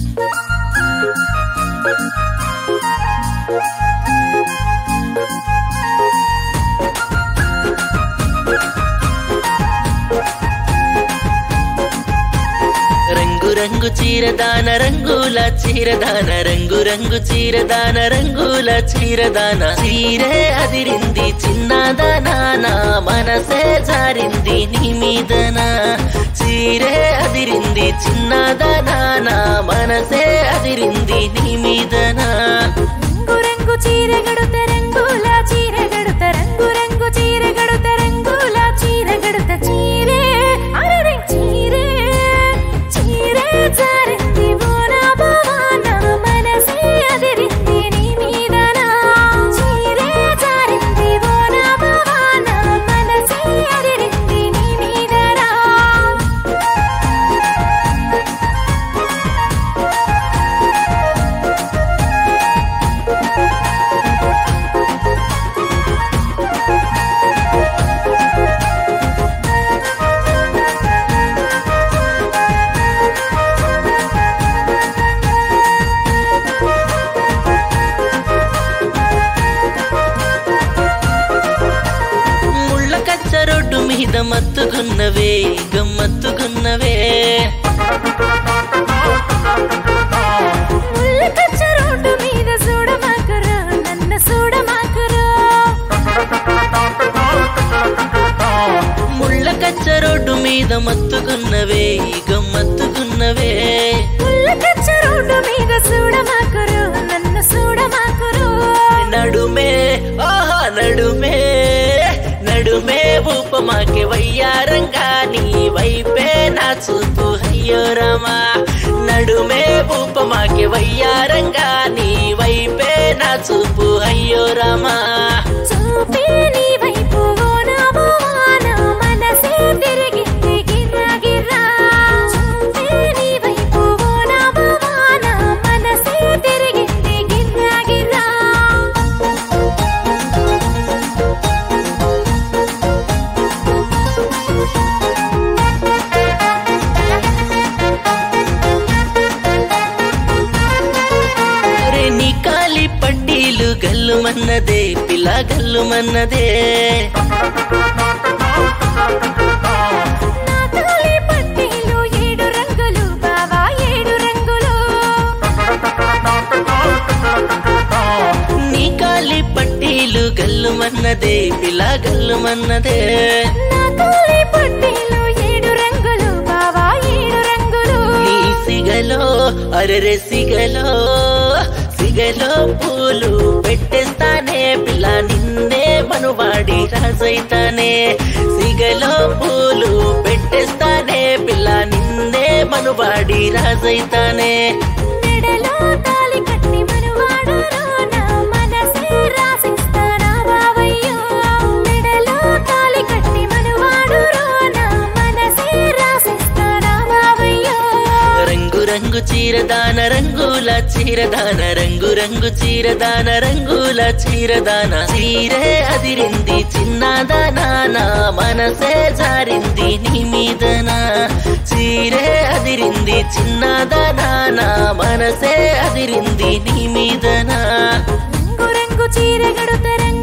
రంగు రంగు చీరదాన రంగుల చీరదాన రంగు రంగు చీరదాన రంగుల చీరదాన చీరే అదిరింది చిన్నదానా నా మనసే జారింది నీ మీదనా చీరే అదిరింది చిన్నదానా నా మనసే అదిరింది నీ మీదనా రంగు రంగు చీర గడుత రంగుల చీర గడుత రంగు రంగు చీర గడుత రంగుల చీర గడుత చీరే అరరే చీరే చీరే జారింది బోన భవాన మనసే అదిరింది నీ మీదనా చీరే జారింది బోన భవాన మనసే అదిరింది నీ మీదనా ముళ్ళ కచ్చ రోడ్డు మీద మత్తుకున్నవే గమ్మత్తుకున్నవే ముళ్ళ కచ్చ రోడ్డు మీద చూడమాకురా నన్ను చూడమాకురా ముళ్ళ కచ్చ రోడ్డు మీద మత్తుకున్నవే గమ్మత్తుకున్నవే ముళ్ళ కచ్చ రోడ్డు మీద చూడమాకురు నన్ను చూడమాకురు నడుమే ఆహా నడుమే నడుమే ఉపమాకి వయ్యారంగా నీ వైపే నా చూపు అయ్యో రామా నడుమే ఉపమాకి వయ్యారంగా నీ వైపే నా చూపు అయ్యో రామా చూపే నీ వైపు ఓ నా భవాన మనసే తిరిగింది గిర్రా గిర్రా చూపే నీ వైపు ఓ నా భవాన మనసే తిరిగింది గిర్రా గిర్రా అరే నీ కాలి పట్టీలు గల్లుమన్నదే పిల్ల గల్లుమన్నదే నా తాళి పట్టీలు ఏడు రంగులు బావా ఏడు రంగులు నీ కాలి పట్టీలు గల్లుమన్నదే పిల్ల గల్లుమన్నదే నా తాళి పట్టీలు ఏడు రంగులు బావా ఏడు రంగులు నీ సిగలో అరెరె సిగలో సిగలో పూలు పెట్టేస్తానే పిల్ల నిన్నే మనువాడి రాజైతానే సిగలో పూలు పెట్టేస్తానే పిల్ల నిన్నే మనువాడి రాజైతానే మెడలో తాళి కట్టి మనువాడరా నా మనసే రాసిస్తానా బావయ్యో మెడలో తాళి కట్టి మనువాడురా నా మనసే రాసిస్తానా బావయ్యో రంగు రంగు చీరదాన రంగుల చీరదాన రంగు రంగు చీరదాన రంగుల చీరదాన చీరే అదిరింది చిన్నదానా నా మనసే జారింది నీ మీదనా చీరే అదిరింది చిన్నదానా నా మనసే అదిరింది నీ మీదనా రంగు రంగు చీర గడుత రంగు